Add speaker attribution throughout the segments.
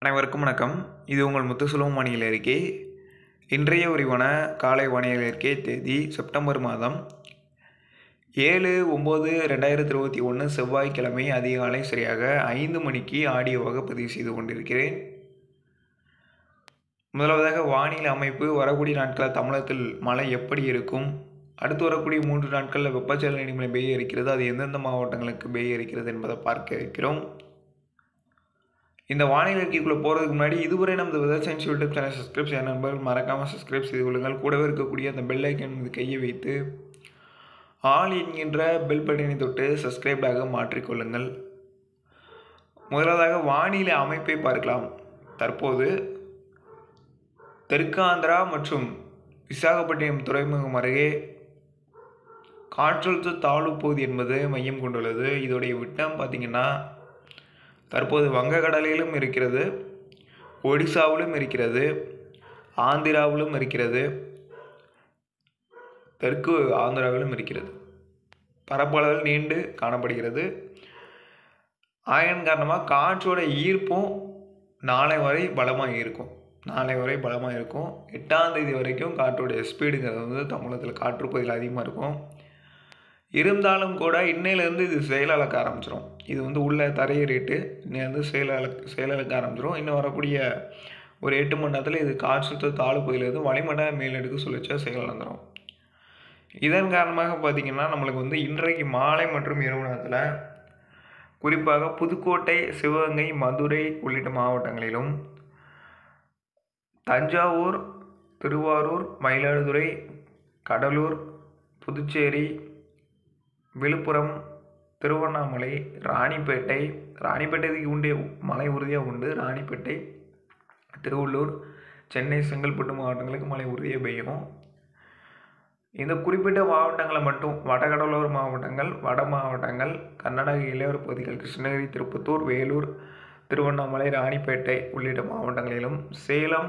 Speaker 1: அனைவருக்கும் வணக்கம் இது உங்கள் முத்துசுலம் வானிலை அறிக்கை இன்றைய உரிவான காலை வானிலை அறிக்கை தேதி செப்டம்பர் மாதம் ஏழு ஒம்பது ரெண்டாயிரத்தி இருபத்தி ஒன்று செவ்வாய்க்கிழமை அதிகாலை சரியாக ஐந்து மணிக்கு ஆடியோவாக பதிவு செய்து கொண்டிருக்கிறேன் முதலாவதாக வானிலை அமைப்பு வரக்கூடிய நாட்களில் தமிழகத்தில் மழை எப்படி இருக்கும் அடுத்து வரக்கூடிய மூன்று நாட்களில் வெப்பச்சலன இடிமலை பெய்ய இருக்கிறது அது எந்தெந்த மாவட்டங்களுக்கு பெய்ய இருக்கிறது என்பதை பார்க்க இருக்கிறோம் இந்த வானிலை அறிக்கைக்குள்ளே போகிறதுக்கு முன்னாடி இதுவரை நமது weather science YouTube channel subscribe செய்ய நண்பர்கள் மறக்காமல் சப்ஸ்கிரைப் செய்து கொள்ளுங்கள் கூடவே இருக்கக்கூடிய அந்த பெல் ஐக்கன் மீது கையை வைத்து ஆல் என்கின்ற பெல் பட்டனை தொட்டு சப்ஸ்கிரைப்டாக மாற்றிக்கொள்ளுங்கள் முதலாவதாக வானிலை அமைப்பை பார்க்கலாம் தற்போது தெற்கு ஆந்திரா மற்றும் விசாகப்பட்டினம் துறைமுகம் அருகே காற்றழுத்த தாழ்வு பகுதி என்பது மையம் கொண்டுள்ளது இதோடைய விட்டம் பார்த்திங்கன்னா தற்போது வங்கக்கடலிலும் இருக்கிறது ஒடிசாவிலும் இருக்கிறது ஆந்திராவிலும் இருக்கிறது தெற்கு ஆந்திராவிலும் இருக்கிறது பரப்பளவில் நீண்டு காணப்படுகிறது ஆயன் காரணமாக காற்றோட ஈர்ப்பும் நாளை வரை பலமாக இருக்கும் நாளை வரை பலமாக இருக்கும் எட்டாம் தேதி வரைக்கும் காற்றோடைய ஸ்பீடுங்கிறது வந்து தமிழகத்தில் காற்று பகுதியில் அதிகமாக இருக்கும் இருந்தாலும் கூட இன்னையிலேருந்து இது செயலிழக்க ஆரம்பிச்சிடும் இது வந்து உள்ள தரையேறிட்டு இன்னையிலேருந்து செயலிழ செயலிழக்க ஆரம்பிச்சிடும் இன்னும் வரக்கூடிய ஒரு எட்டு மணி நேரத்தில் இது காற்று தாழ்வு பகுதியிலேருந்து வளிமண்டல மேலடுக்கு சுழற்சியாக செயலிழந்துடும் இதன் காரணமாக பார்த்திங்கன்னா நம்மளுக்கு வந்து இன்றைக்கு மாலை மற்றும் இரவு நேரத்தில் குறிப்பாக புதுக்கோட்டை சிவகங்கை மதுரை உள்ளிட்ட மாவட்டங்களிலும் தஞ்சாவூர் திருவாரூர் மயிலாடுதுறை கடலூர் புதுச்சேரி விழுப்புரம் திருவண்ணாமலை ராணிப்பேட்டை ராணிப்பேட்டைக்கு உண்டு மழை உறுதியாக உண்டு ராணிப்பேட்டை திருவள்ளூர் சென்னை செங்கல்பட்டு மாவட்டங்களுக்கு மழை உறுதியாக பெய்யும் இந்த குறிப்பிட்ட மாவட்டங்களை மட்டும் வடகடலோர மாவட்டங்கள் வட மாவட்டங்கள் கர்நாடக இளையோர் பகுதிகள் கிருஷ்ணகிரி திருப்பத்தூர் வேலூர் திருவண்ணாமலை ராணிப்பேட்டை உள்ளிட்ட மாவட்டங்களிலும் சேலம்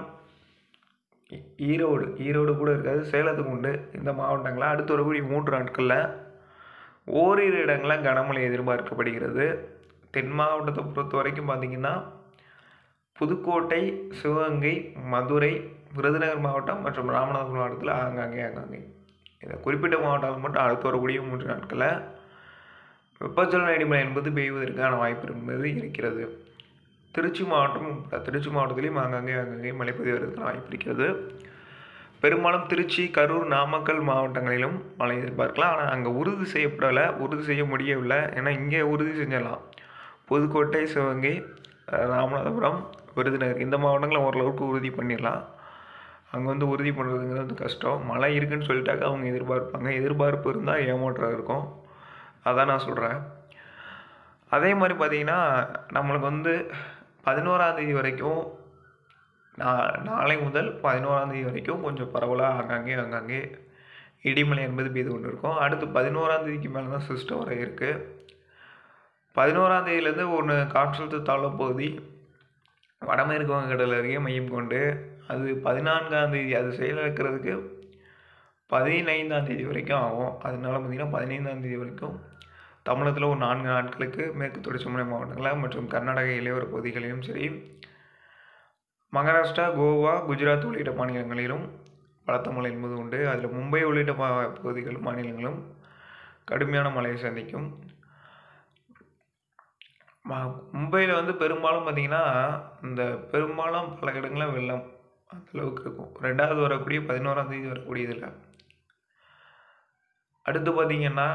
Speaker 1: ஈரோடு ஈரோடு கூட இருக்காது சேலத்துக்கு உண்டு இந்த மாவட்டங்களில் அடுத்து வரக்கூடிய மூன்று நாட்களில் ஓரிரு இடங்களில் கனமழை எதிர்பார்க்கப்படுகிறது தென் மாவட்டத்தை பொறுத்த வரைக்கும் பார்த்திங்கன்னா புதுக்கோட்டை சிவகங்கை மதுரை விருதுநகர் மாவட்டம் மற்றும் ராமநாதபுரம் மாவட்டத்தில் ஆங்காங்கே ஆங்காங்கே இந்த குறிப்பிட்ட மாவட்டங்கள் மட்டும் அடுத்து வரக்கூடிய மூன்று நாட்களில் வெப்பச்சலன இடிமலை என்பது பெய்வதற்கான வாய்ப்பு என்பது இருக்கிறது திருச்சி மாவட்டம் திருச்சி மாவட்டத்திலையும் ஆங்காங்கே ஆங்காங்கே மழை பெய்வதற்கான வாய்ப்பு இருக்கிறது பெரும்பாலும் திருச்சி கரூர் நாமக்கல் மாவட்டங்களிலும் மழை எதிர்பார்க்கலாம் ஆனால் அங்கே உறுதி செய்யப்படலை உறுதி செய்ய முடியவில்லை ஏன்னா இங்கே உறுதி செஞ்சிடலாம் புதுக்கோட்டை சிவகங்கை ராமநாதபுரம் விருதுநகர் இந்த மாவட்டங்களை ஓரளவுக்கு உறுதி பண்ணிடலாம் அங்கே வந்து உறுதி பண்ணுறதுங்கிறது கஷ்டம் மழை இருக்குன்னு சொல்லிட்டாக்க அவங்க எதிர்பார்ப்பாங்க எதிர்பார்ப்பு இருந்தால் ஏமாற்றம் இருக்கும் அதான் நான் சொல்கிறேன் அதே மாதிரி பார்த்திங்கன்னா நம்மளுக்கு வந்து பதினோராந்தேதி வரைக்கும் நா நாளை முதல் பதினோராந்தேதி வரைக்கும் கொஞ்சம் பரவலாக அங்கங்கே அங்கங்கே இடிமலை என்பது பெய்து கொண்டு இருக்கும் அடுத்து பதினோராந்தேதிக்கு மேலே தான் சிஸ்டம் வர இருக்குது பதினோராந்தேதியிலேருந்து ஒன்று காற்றழுத்த தாழ்வு பகுதி வடமேற்கு வங்கக்கடல் அருகே மையம் கொண்டு அது பதினான்காம் தேதி அது செயலிழக்கிறதுக்கு பதினைந்தாம் தேதி வரைக்கும் ஆகும் அதனால பார்த்திங்கன்னா பதினைந்தாம் தேதி வரைக்கும் தமிழகத்தில் ஒரு நான்கு நாட்களுக்கு மேற்கு தொடர்ச்சி மலை மாவட்டங்களில் மற்றும் கர்நாடக இளையோர பகுதிகளிலும் சரி மகாராஷ்டிரா கோவா குஜராத் உள்ளிட்ட மாநிலங்களிலும் பலத்த மழை என்பது உண்டு அதில் மும்பை உள்ளிட்ட மா பகுதிகள் மாநிலங்களும் கடுமையான மழையை சந்திக்கும் மும்பையில் வந்து பெரும்பாலும் பார்த்திங்கன்னா இந்த பெரும்பாலும் பல இடங்களில் வெள்ளம் அந்தளவுக்கு இருக்கும் ரெண்டாவது வரக்கூடிய பதினோராம் தேதி வரக்கூடிய இதில் அடுத்து பார்த்திங்கன்னா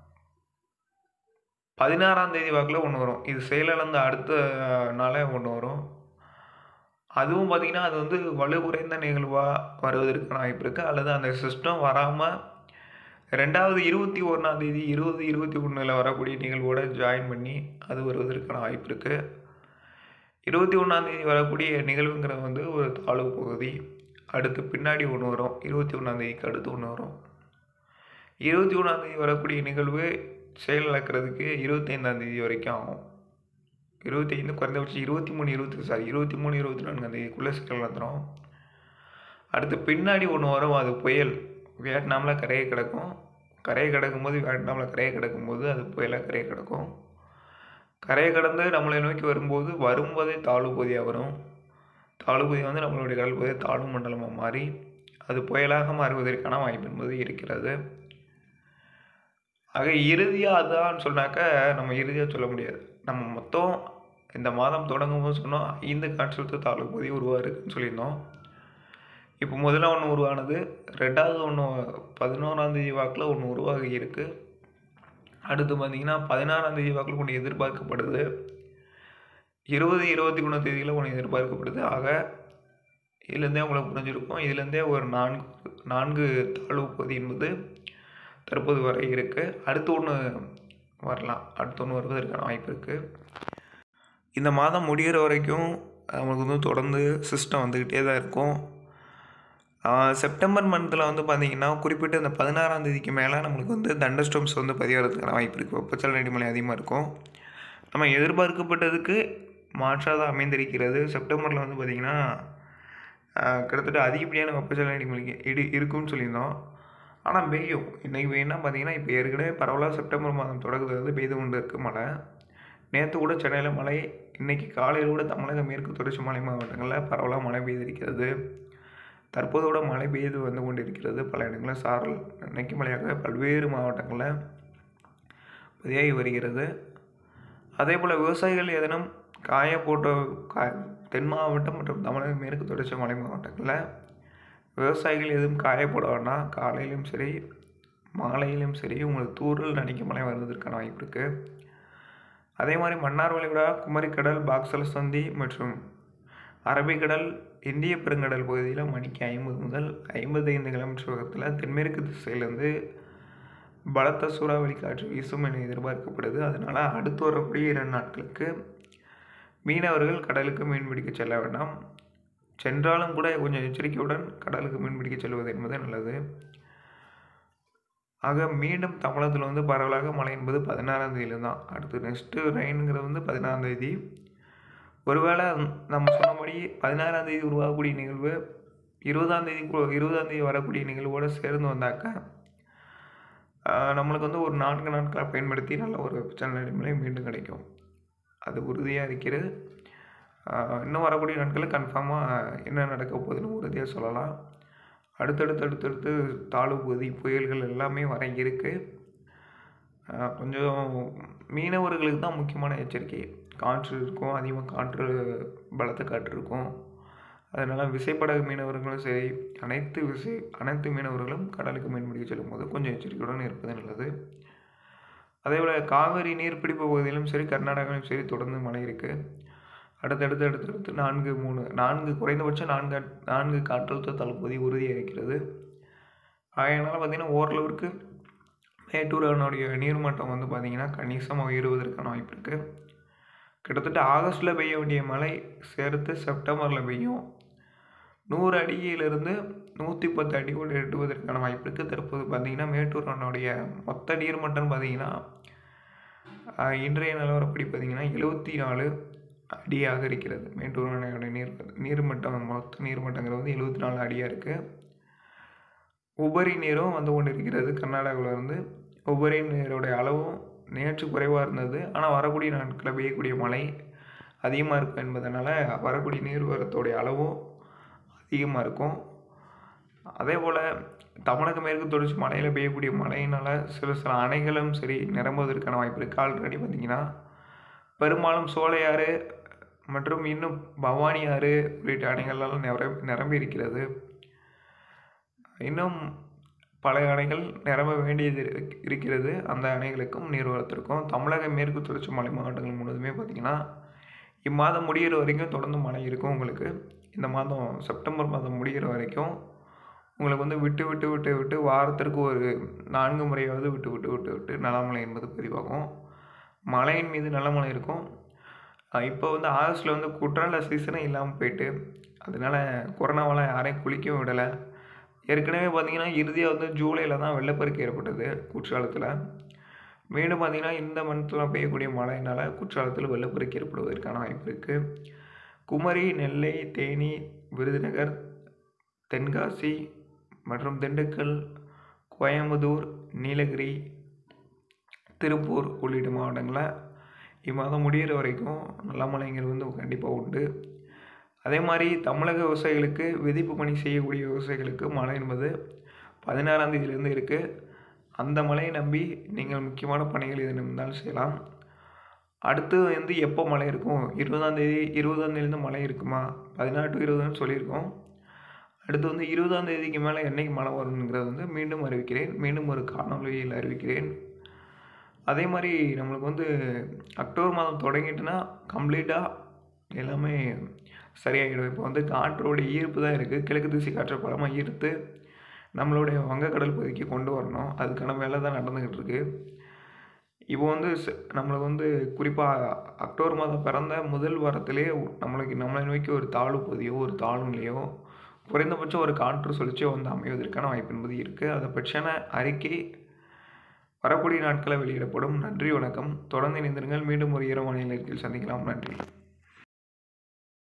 Speaker 1: பதினாறாம் தேதி வாக்கில் ஒன்று வரும் இது செயலிழந்த அடுத்த நாளே ஒன்று வரும் அதுவும் பார்த்திங்கன்னா அது வந்து வலு குறைந்த நிகழ்வாக வருவதற்கான வாய்ப்பு இருக்குது அல்லது அந்த சிஸ்டம் வராமல் ரெண்டாவது இருபத்தி ஒன்றாந்தேதி இருபது இருபத்தி ஒன்றில் வரக்கூடிய நிகழ்வோடு ஜாயின் பண்ணி அது வருவதற்கான வாய்ப்பு இருக்குது இருபத்தி ஒன்றாந்தேதி வரக்கூடிய நிகழ்வுங்கிறது வந்து ஒரு தாழ்வு பகுதி அடுத்து பின்னாடி ஒன்று வரும் இருபத்தி ஒன்றாந்தேதிக்கு அடுத்து ஒன்று வரும் இருபத்தி ஒன்றாந்தேதி வரக்கூடிய நிகழ்வு செயலிழக்கிறதுக்கு இருபத்தைந்தாந்தேதி வரைக்கும் ஆகும் இருபத்தி ஐந்து குறைந்தபட்சம் இருபத்தி மூணு இருபத்தி சாரி இருபத்தி மூணு இருபத்தி நான்காம் தேதிக்குள்ளே சிக்கல் வந்துடும் அடுத்து பின்னாடி ஒன்று வரும் அது புயல் வியட்நாமில் கரையை கிடக்கும் கரையை கிடக்கும்போது வியட்நாமில் கரையை கிடக்கும்போது அது புயலாக கரையை கிடக்கும் கரையை கடந்து நம்மளை நோக்கி வரும்போது வரும்போதே தாழ்வு பகுதியாக வரும் தாழ்வு பகுதி வந்து நம்மளுடைய கடல் பகுதி தாழ்வு மண்டலமாக மாறி அது புயலாக மாறுவதற்கான வாய்ப்பு என்பது இருக்கிறது ஆக இறுதியாக அதான்னு சொன்னாக்க நம்ம இறுதியாக சொல்ல முடியாது நம்ம மொத்தம் இந்த மாதம் தொடங்கும் போது சொன்னோம் ஐந்து காற்றழுத்த தாழ்வு பகுதி உருவாயிருக்குன்னு சொல்லியிருந்தோம் இப்போ முதல்ல ஒன்று உருவானது ரெண்டாவது ஒன்று பதினோராந்தேதி வாக்கில் ஒன்று உருவாகி இருக்குது அடுத்து பார்த்தீங்கன்னா பதினாறாந்தேதி வாக்கில் ஒன்று எதிர்பார்க்கப்படுது இருபது இருபத்தி மூணு தேதியில் ஒன்று எதிர்பார்க்கப்படுது ஆக இதுலேருந்தே உங்களுக்கு புரிஞ்சிருக்கும் இதுலேருந்தே ஒரு நான்கு நான்கு தாழ்வு பகுதி என்பது தற்போது வரை இருக்குது அடுத்து ஒன்று வரலாம் அடுத்து ஒன்று வருவதற்கான வாய்ப்பு இருக்குது இந்த மாதம் முடிகிற வரைக்கும் நம்மளுக்கு வந்து தொடர்ந்து சிஸ்டம் வந்துக்கிட்டே தான் இருக்கும் செப்டம்பர் மந்தில் வந்து பார்த்திங்கன்னா குறிப்பிட்ட இந்த பதினாறாம் தேதிக்கு மேலே நம்மளுக்கு வந்து தண்டஸ்டோம்ஸ் வந்து பதிவாகிறதுக்கான வாய்ப்பு இருக்குது வெப்பச்சலன இடிமலை அதிகமாக இருக்கும் நம்ம எதிர்பார்க்கப்பட்டதுக்கு மாற்றாக தான் அமைந்திருக்கிறது செப்டம்பரில் வந்து பார்த்திங்கன்னா கிட்டத்தட்ட அதிகப்படியான வெப்பச்சலன இடிமலை இடி இருக்குன்னு சொல்லியிருந்தோம் ஆனால் பெய்யும் இன்றைக்கி பெய்யும்னா பார்த்தீங்கன்னா இப்போ ஏற்கனவே பரவலாக செப்டம்பர் மாதம் தொடக்கத்தில் வந்து பெய்து கொண்டு இருக்குது மழை நேற்று கூட சென்னையில் மழை இன்றைக்கி காலையில் கூட தமிழக மேற்கு தொடர்ச்சி மலை மாவட்டங்களில் பரவலாக மழை பெய்திருக்கிறது தற்போது கூட மழை பெய்து வந்து கொண்டிருக்கிறது பல இடங்களில் சாரல் இன்னைக்கு மழையாக பல்வேறு மாவட்டங்களில் பதிவாகி வருகிறது அதே போல் விவசாயிகள் ஏதேனும் காய போட்ட கா தென் மாவட்டம் மற்றும் தமிழக மேற்கு தொடர்ச்சி மலை மாவட்டங்களில் விவசாயிகள் எதுவும் காய போட வேண்டாம் காலையிலும் சரி மாலையிலும் சரி உங்களுக்கு தூரல் நடிக்க மழை வருவதற்கான வாய்ப்பு இருக்குது அதே மாதிரி மன்னார் வளைகுடா குமரிக்கடல் பாக்சல் சந்தி மற்றும் அரபிக்கடல் இந்திய பெருங்கடல் பகுதியில் மணிக்கு ஐம்பது முதல் ஐம்பத்தைந்து கிலோமீட்டர் வேகத்தில் தென்மேற்கு திசையிலேருந்து பலத்த சூறாவளி காற்று வீசும் என எதிர்பார்க்கப்படுது அதனால் அடுத்து வரக்கூடிய இரண்டு நாட்களுக்கு மீனவர்கள் கடலுக்கு மீன்பிடிக்க செல்ல வேண்டாம் சென்றாலும் கூட கொஞ்சம் எச்சரிக்கையுடன் கடலுக்கு மீன்பிடிக்க செல்வது என்பது நல்லது ஆக மீண்டும் தமிழகத்தில் வந்து பரவலாக மழை என்பது பதினாறாம் தேதியில தான் அடுத்து நெக்ஸ்ட்டு ரெயினுங்கிறது வந்து பதினாறாம் தேதி ஒருவேளை நம்ம சொன்னபடி பதினாறாம் தேதி உருவாகக்கூடிய நிகழ்வு இருபதாம் தேதி இருபதாம் தேதி வரக்கூடிய நிகழ்வோடு சேர்ந்து வந்தாக்க நம்மளுக்கு வந்து ஒரு நான்கு நாட்களை பயன்படுத்தி நல்ல ஒரு வெப்பச்சலன நிலைமை மீண்டும் கிடைக்கும் அது உறுதியாக இருக்கிறது இன்னும் வரக்கூடிய நாட்களில் கன்ஃபார்மாக என்ன நடக்க போகுதுன்னு உறுதியாக சொல்லலாம் அடுத்தடுத்து அடுத்தடுத்து தாழ்வு பகுதி புயல்கள் எல்லாமே வர இருக்குது கொஞ்சம் மீனவர்களுக்கு தான் முக்கியமான எச்சரிக்கை காற்று இருக்கும் அதிகமாக காற்று பலத்த காற்று இருக்கும் அதனால் விசைப்படகு மீனவர்களும் சரி அனைத்து விசை அனைத்து மீனவர்களும் கடலுக்கு மீன்பிடிக்க செல்லும்போது கொஞ்சம் எச்சரிக்கையுடன் இருப்பது நல்லது அதேபோல் காவிரி நீர்பிடிப்பு பகுதியிலும் சரி கர்நாடகாவிலும் சரி தொடர்ந்து மழை இருக்குது அடுத்தடுத்து அடுத்தடுத்து நான்கு மூணு நான்கு குறைந்தபட்சம் நான்கு நான்கு காற்றழுத்த தளபதி உறுதியாக இருக்கிறது அதனால் பார்த்திங்கன்னா ஓரளவிற்கு மேட்டூர் அணையுடைய நீர்மட்டம் வந்து பார்த்திங்கன்னா கணிசமாக உயருவதற்கான வாய்ப்பு இருக்குது கிட்டத்தட்ட ஆகஸ்ட்டில் பெய்ய வேண்டிய மழை சேர்த்து செப்டம்பரில் பெய்யும் நூறு அடியிலிருந்து நூற்றி பத்து அடி கூட எட்டுவதற்கான வாய்ப்பு இருக்குது தற்போது பார்த்திங்கன்னா மேட்டூர் அணையுடைய மொத்த நீர்மட்டம் பார்த்திங்கன்னா இன்றைய நிலவரப்படி பார்த்திங்கன்னா எழுபத்தி நாலு அடியாக இருக்கிறது மேட்டூர் அணையோட நீர் நீர்மட்டம் மொத்த நீர்மட்டங்கிறது வந்து எழுபத்தி நாலு அடியாக இருக்குது உபரி நீரும் வந்து கொண்டு இருக்கிறது கர்நாடகாவிலேருந்து உபரி நீரோடைய அளவும் நேற்று குறைவாக இருந்தது ஆனால் வரக்கூடிய நாட்களில் பெய்யக்கூடிய மழை அதிகமாக இருக்கும் என்பதனால் வரக்கூடிய நீர்வரத்தோடைய அளவும் அதிகமாக இருக்கும் அதே போல் தமிழக மேற்கு தொடர்ச்சி மலையில் பெய்யக்கூடிய மழையினால் சில சில அணைகளும் சரி நிரம்புவதற்கான வாய்ப்பு இருக்குது ஆல்ரெடி பார்த்திங்கன்னா பெரும்பாலும் சோலையாறு மற்றும் இன்னும் பவானி ஆறு உள்ளிட்ட அணைகள்லாம் நிரம்பி நிரம்பி இருக்கிறது இன்னும் பல அணைகள் நிரம்ப வேண்டியது இருக்கிறது அந்த அணைகளுக்கும் நீர்வரத்திற்கும் தமிழக மேற்கு தொடர்ச்சி மலை மாவட்டங்கள் முழுவதுமே பார்த்திங்கன்னா இம்மாதம் முடிகிற வரைக்கும் தொடர்ந்து மழை இருக்கும் உங்களுக்கு இந்த மாதம் செப்டம்பர் மாதம் முடிகிற வரைக்கும் உங்களுக்கு வந்து விட்டு விட்டு விட்டு விட்டு வாரத்திற்கு ஒரு நான்கு முறையாவது விட்டு விட்டு விட்டு விட்டு நலமழை என்பது பதிவாகும் மழையின் மீது நல்ல மழை இருக்கும் இப்போ வந்து ஆகஸ்ட்டில் வந்து குற்றால சீசனே இல்லாமல் போயிட்டு அதனால் கொரோனாவால் யாரையும் குளிக்கவும் விடலை ஏற்கனவே பார்த்திங்கன்னா இறுதியாக வந்து ஜூலையில் தான் வெள்ளப்பெருக்கு ஏற்பட்டது குற்றாலத்தில் மீண்டும் பார்த்திங்கன்னா இந்த மந்த்தில் பெய்யக்கூடிய மழையினால் குற்றாலத்தில் வெள்ளப்பெருக்கு ஏற்படுவதற்கான வாய்ப்பு இருக்குது குமரி நெல்லை தேனி விருதுநகர் தென்காசி மற்றும் திண்டுக்கல் கோயம்புத்தூர் நீலகிரி திருப்பூர் உள்ளிட்ட மாவட்டங்களில் இம்மாதம் முடியிற வரைக்கும் நல்ல மழைங்கிறது வந்து கண்டிப்பாக உண்டு அதே மாதிரி தமிழக விவசாயிகளுக்கு விதிப்பு பணி செய்யக்கூடிய விவசாயிகளுக்கு மழை என்பது பதினாறாம் தேதியிலேருந்து இருக்குது அந்த மழையை நம்பி நீங்கள் முக்கியமான பணிகள் எது இருந்தாலும் செய்யலாம் அடுத்து வந்து எப்போ மழை இருக்கும் இருபதாம் தேதி இருபதாம் தேதியிலேருந்து மழை இருக்குமா பதினாறு டு இருபதுன்னு சொல்லியிருக்கோம் அடுத்து வந்து இருபதாம் தேதிக்கு மேலே என்னைக்கு மழை வருங்கிறது வந்து மீண்டும் அறிவிக்கிறேன் மீண்டும் ஒரு காணொலியில் அறிவிக்கிறேன் அதே மாதிரி நம்மளுக்கு வந்து அக்டோபர் மாதம் தொடங்கிட்டுனா கம்ப்ளீட்டாக எல்லாமே சரியாயிடும் இப்போ வந்து காற்றோட ஈர்ப்பு தான் இருக்குது கிழக்கு திசை காற்றை பலமாக ஈர்த்து நம்மளுடைய வங்கக்கடல் பகுதிக்கு கொண்டு வரணும் அதுக்கான வேலை தான் நடந்துக்கிட்டு இருக்கு இப்போ வந்து ச- நம்மளுக்கு வந்து குறிப்பாக அக்டோபர் மாதம் பிறந்த முதல் வாரத்திலே நம்மளுக்கு நம்மளை நோக்கி ஒரு தாழ்வு பகுதியோ ஒரு தாழ்வு நிலையோ குறைந்தபட்சம் ஒரு காற்று சுழற்சியோ வந்து அமைவதற்கான வாய்ப்பு என்பது இருக்குது அதை பற்றியான அறிக்கை வரக்கூடிய நாட்களில் வெளியிடப்படும் நன்றி வணக்கம் தொடர்ந்து இணைந்திருங்கள் மீண்டும் ஒரு ஈரமான நிலையத்தில் சந்திக்கலாம் நன்றி